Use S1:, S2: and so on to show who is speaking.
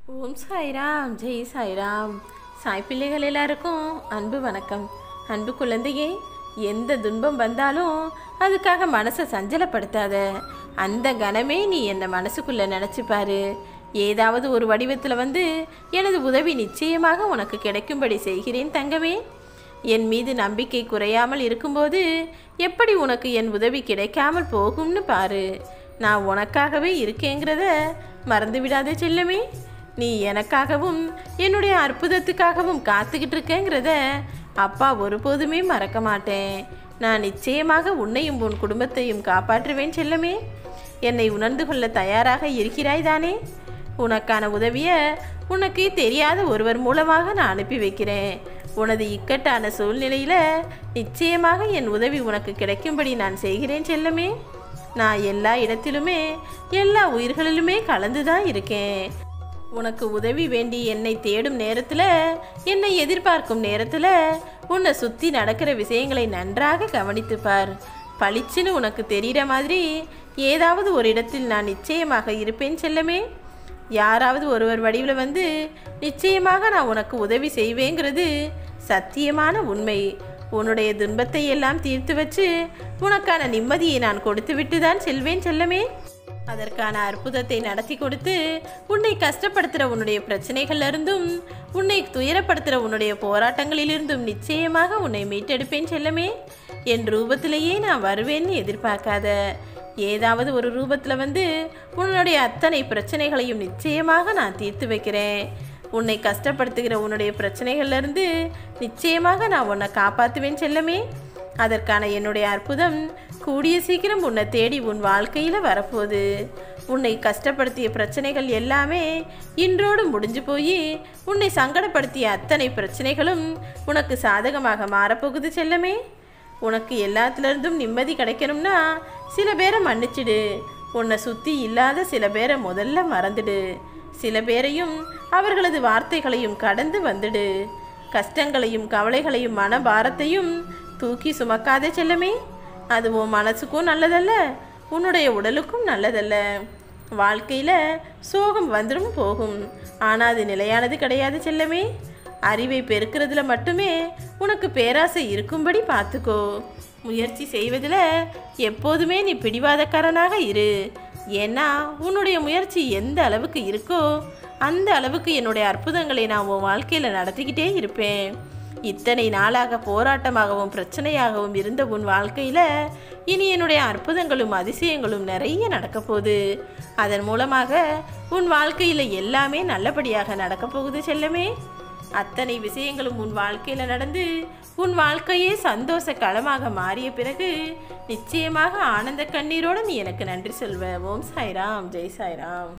S1: ஓம் சாய்ராம் ஜெய் சாய்ராம் சாய் பிள்ளைகள் எல்லாருக்கும் அன்பு வணக்கம் அன்பு குழந்தையே எந்த துன்பம் வந்தாலும் அதுக்காக மனசை சஞ்சலப்படுத்தாத அந்த கணமே நீ என்னை மனசுக்குள்ளே நினச்சி பாரு ஏதாவது ஒரு வடிவத்தில் வந்து எனது உதவி நிச்சயமாக உனக்கு கிடைக்கும்படி செய்கிறேன் தங்கமே என் மீது நம்பிக்கை குறையாமல் இருக்கும்போது எப்படி உனக்கு என் உதவி கிடைக்காமல் போகும்னு பாரு நான் உனக்காகவே இருக்கேங்கிறத மறந்து விடாதே செல்லமே நீ எனக்காகவும் என்னுடைய அற்புதத்துக்காகவும் காத்துக்கிட்டு இருக்கேங்கிறத அப்பா ஒருபோதுமே மறக்க மாட்டேன் நான் நிச்சயமாக உன்னையும் உன் குடும்பத்தையும் காப்பாற்றுவேன் செல்லமே என்னை உணர்ந்து கொள்ள தயாராக இருக்கிறாய் தானே உனக்கான உதவியை உனக்கு தெரியாத ஒருவர் மூலமாக நான் அனுப்பி வைக்கிறேன் உனது இக்கட்டான சூழ்நிலையில் நிச்சயமாக என் உதவி உனக்கு கிடைக்கும்படி நான் செய்கிறேன் செல்லமே நான் எல்லா இடத்திலுமே எல்லா உயிர்களிலுமே கலந்து தான் இருக்கேன் உனக்கு உதவி வேண்டி என்னை தேடும் நேரத்தில் என்னை எதிர்பார்க்கும் நேரத்தில் உன்னை சுற்றி நடக்கிற விஷயங்களை நன்றாக கவனித்து பார் பளிச்சுன்னு உனக்கு தெரிகிற மாதிரி ஏதாவது ஒரு இடத்தில் நான் நிச்சயமாக இருப்பேன் செல்லமே யாராவது ஒருவர் வடிவில் வந்து நிச்சயமாக நான் உனக்கு உதவி செய்வேங்கிறது சத்தியமான உண்மை உன்னுடைய துன்பத்தை எல்லாம் தீர்த்து வச்சு உனக்கான நிம்மதியை நான் கொடுத்து விட்டு தான் செல்வேன் செல்லமே அதற்கான அற்புதத்தை நடத்தி கொடுத்து உன்னை கஷ்டப்படுத்துகிற உன்னுடைய பிரச்சனைகள்ல இருந்தும் உன்னை துயரப்படுத்துகிற உன்னுடைய போராட்டங்களிலிருந்தும் நிச்சயமாக உன்னை மீட்டெடுப்பேன் செல்லமே என் ரூபத்திலேயே நான் வருவேன்னு எதிர்பார்க்காத ஏதாவது ஒரு ரூபத்தில் வந்து உன்னுடைய அத்தனை பிரச்சனைகளையும் நிச்சயமாக நான் தீர்த்து வைக்கிறேன் உன்னை கஷ்டப்படுத்துகிற உன்னுடைய பிரச்சனைகள்ல இருந்து நிச்சயமாக நான் உன்னை காப்பாற்றுவேன் செல்லமே அதற்கான என்னுடைய அற்புதம் கூடிய சீக்கிரம் உன்னை தேடி உன் வாழ்க்கையில் வரப்போகுது உன்னை கஷ்டப்படுத்திய பிரச்சனைகள் எல்லாமே இன்றோடு முடிஞ்சு போய் உன்னை சங்கடப்படுத்திய அத்தனை பிரச்சனைகளும் உனக்கு சாதகமாக மாறப்போகுது செல்லமே உனக்கு எல்லாத்துலேருந்தும் நிம்மதி கிடைக்கணும்னா சில பேரை மன்னிச்சிடு உன்னை சுற்றி இல்லாத சில பேரை முதல்ல மறந்துடு சில பேரையும் அவர்களது வார்த்தைகளையும் கடந்து வந்துடு கஷ்டங்களையும் கவலைகளையும் மனபாரத்தையும் தூக்கி சுமக்காதே செல்லமே அது உன் மனசுக்கும் நல்லதல்ல உன்னுடைய உடலுக்கும் நல்லதல்ல வாழ்க்கையில் சோகம் வந்துடும் போகும் ஆனால் அது நிலையானது கிடையாது செல்லமே அறிவை பெருக்கிறதுல மட்டுமே உனக்கு பேராசை இருக்கும்படி பார்த்துக்கோ முயற்சி செய்வதில் எப்போதுமே நீ பிடிவாதக்காரனாக இரு ஏன்னா உன்னுடைய முயற்சி எந்த அளவுக்கு இருக்கோ அந்த அளவுக்கு என்னுடைய அற்புதங்களை நான் உன் வாழ்க்கையில் நடத்திக்கிட்டே இருப்பேன் இத்தனை நாளாக போராட்டமாகவும் பிரச்சனையாகவும் இருந்த உன் வாழ்க்கையில் இனி என்னுடைய அற்புதங்களும் அதிசயங்களும் நிறைய நடக்க போகுது அதன் மூலமாக உன் வாழ்க்கையில் எல்லாமே நல்லபடியாக நடக்க போகுது செல்லமே அத்தனை விஷயங்களும் உன் வாழ்க்கையில் நடந்து உன் வாழ்க்கையே சந்தோஷ களமாக மாறிய பிறகு நிச்சயமாக ஆனந்த கண்ணீரோடு நீ எனக்கு நன்றி சொல்வ ஓம் சாய்ராம் ஜெய் சாய்ராம்